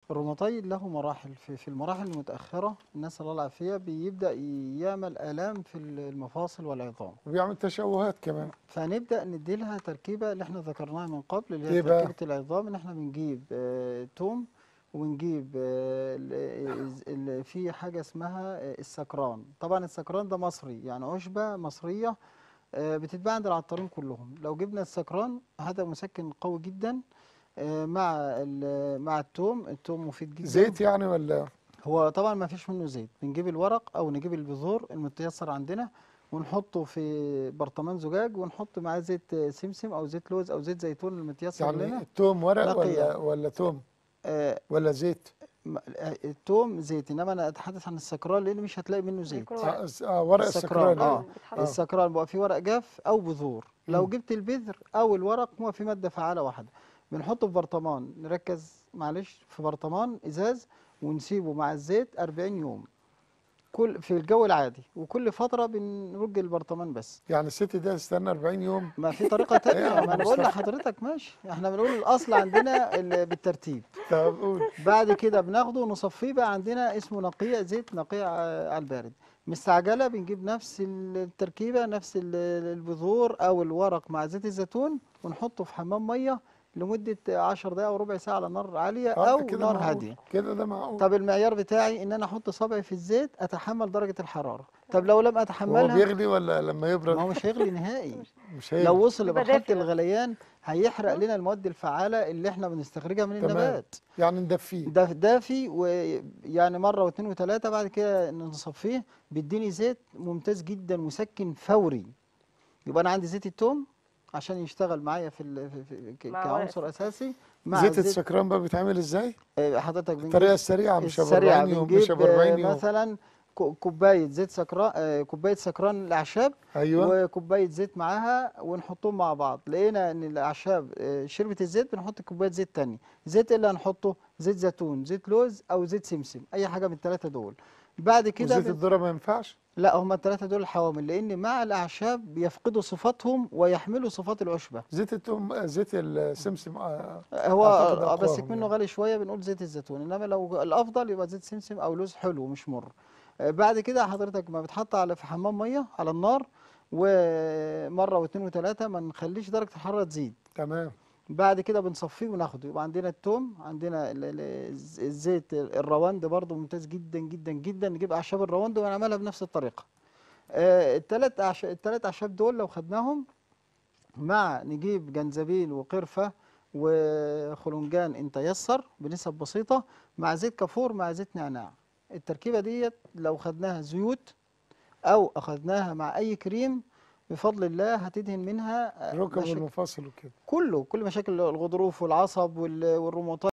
الروماتيد له مراحل في, في المراحل المتأخرة الناس الله العافية بيبدأ يعمل آلام في المفاصل والعظام وبيعمل تشوهات كمان فنبدأ ندي لها تركيبة اللي احنا ذكرناها من قبل اللي إيه هي بقى؟ تركيبة العظام ان احنا بنجيب آه توم ونجيب آه ال- ال- في حاجة اسمها آه، السكران طبعا السكران ده مصري يعني عشبة مصرية آه، بتتباع عند العطارين كلهم لو جبنا السكران هذا مسكن قوي جدا آه، مع ال- مع التوم التوم مفيد جدا زيت يعني ولا هو طبعا ما فيش منه زيت بنجيب الورق او نجيب البذور المتيسر عندنا ونحطه في برطمان زجاج ونحط معاه زيت سمسم او زيت لوز او زيت زيتون المتيسر يعني لنا التوم ورق نقي ولا يعني. ولا توم آه ولا زيت م- آه، التوم زيت انما انا اتحدث عن السكران لان مش هتلاقي منه زيت بيكون اه, ورق. س- آه ورق السكران، السكران آه. مم، بيتحط. السكران بقى فيه ورق جاف او بذور لو مم. جبت البذر او الورق هو في ماده فعاله واحده بنحطه في برطمان نركز معلش في برطمان ازاز ونسيبه مع الزيت 40 يوم كل في الجو العادي وكل فتره بنرج البرطمان بس يعني الست ده استنى 40 يوم ما في طريقه تانية يا ما انا بقول مصطفى. لحضرتك ماشي احنا بنقول الاصل عندنا ال- بالترتيب طب قول بعد كده بناخده ونصفيه بقى عندنا اسمه نقيع زيت نقيع آه، على البارد مستعجله بنجيب نفس التركيبه نفس ال- البذور او الورق مع زيت الزيتون ونحطه في حمام ميه لمده 10 دقائق او ربع ساعه على نار عاليه آه، او ده كده نار معقول. هاديه كده ده معقول طب المعيار بتاعي ان انا احط صبعي في الزيت اتحمل درجه الحراره طب لو لم وهو اتحملها بيغلي ولا لما ما يبرد هو مش هيغلي نهائي مش هيغلي لو وصل بيبقى لمرحله دافي بس. الغليان هيحرق لنا المواد الفعاله اللي احنا بنستخرجها من تمام. النبات يعني ندفيه ده دافي ويعني مره واثنين وثلاثه بعد كده نصفيه بيديني زيت ممتاز جدا مسكن فوري يبقى انا عندي زيت التوم عشان يشتغل معايا في, ال- في, في ك- مع كعنصر ورق اساسي مع زيت السكران بقى بيتعمل ازاي؟ آه، حضرتك بنجيب الطريقه السريعه مش ب السريعه 40 يوم مش بنجيب ب 40 آه، يوم مثلا ك- كوبايه زيت سكران آه، كوبايه سكران الاعشاب ايوه وكوبايه زيت معاها ونحطهم مع بعض لقينا ان الاعشاب آه، شربت الزيت بنحط كوبايه زيت تاني زيت إيه اللي هنحطه زيت زيتون زيت لوز او زيت سمسم اي حاجه من الثلاثه دول بعد كده وزيت بن... الذره ما ينفعش لا هما الثلاثه دول حوامل لان مع الاعشاب بيفقدوا صفاتهم ويحملوا صفات العشبه زيت التوم آه، زيت السمسم آه، هو أعتقد آه، بس أقواهم منه يعني. غالي شويه بنقول زيت الزيتون انما لو الافضل يبقى زيت سمسم او لوز حلو مش مر آه، بعد كده حضرتك ما بتحط على في حمام ميه على النار ومره واثنين وثلاثه ما نخليش درجه الحراره تزيد تمام بعد كده بنصفيه وناخده يبقى عندنا التوم عندنا ال- ال- الز- الزيت الرواند برضو ممتاز جدا جدا جدا نجيب اعشاب الرواند ونعملها بنفس الطريقه آه، التلات أعش... التلات اعشاب دول لو خدناهم مع نجيب جنزبيل وقرفه وخلنجان ان تيسر بنسب بسيطه مع زيت كافور مع زيت نعناع التركيبه ديت لو خدناها زيوت او اخدناها مع اي كريم بفضل الله هتدهن منها آه، الركب مشاكل- والمفاصل وكده كله كل مشاكل الغضروف والعصب وال- والروماتيزم